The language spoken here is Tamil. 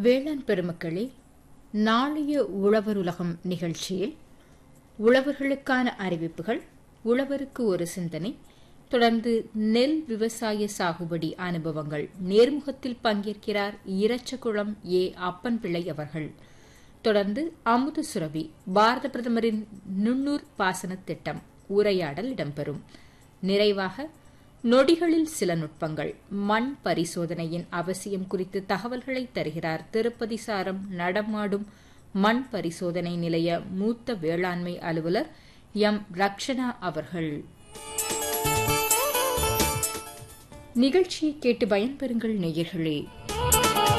வேளாண் பெருமக்களே நாளைய உழவருலகம் நிகழ்ச்சியில் உழவர்களுக்கான அறிவிப்புகள் உழவருக்கு ஒரு சிந்தனை தொடர்ந்து நெல் விவசாய சாகுபடி அனுபவங்கள் நேர்முகத்தில் பங்கேற்கிறார் இரச்சகுளம் ஏ அப்பன் பிள்ளை அவர்கள் தொடர்ந்து அமுத சுரபி பாரத பிரதமரின் நுண்ணூர் பாசன திட்டம் உரையாடல் இடம்பெறும் நிறைவாக நொடிகளில் சில நுட்பங்கள் மண் பரிசோதனையின் அவசியம் குறித்து தகவல்களை தருகிறார் திருப்பதி சாரம் நடமாடும் மண் பரிசோதனை நிலைய மூத்த வேளாண்மை அலுவலர் எம் ரக்ஷனா அவர்கள் நிகழ்ச்சியை கேட்டு பயன்பெறுங்கள் நேயர்களே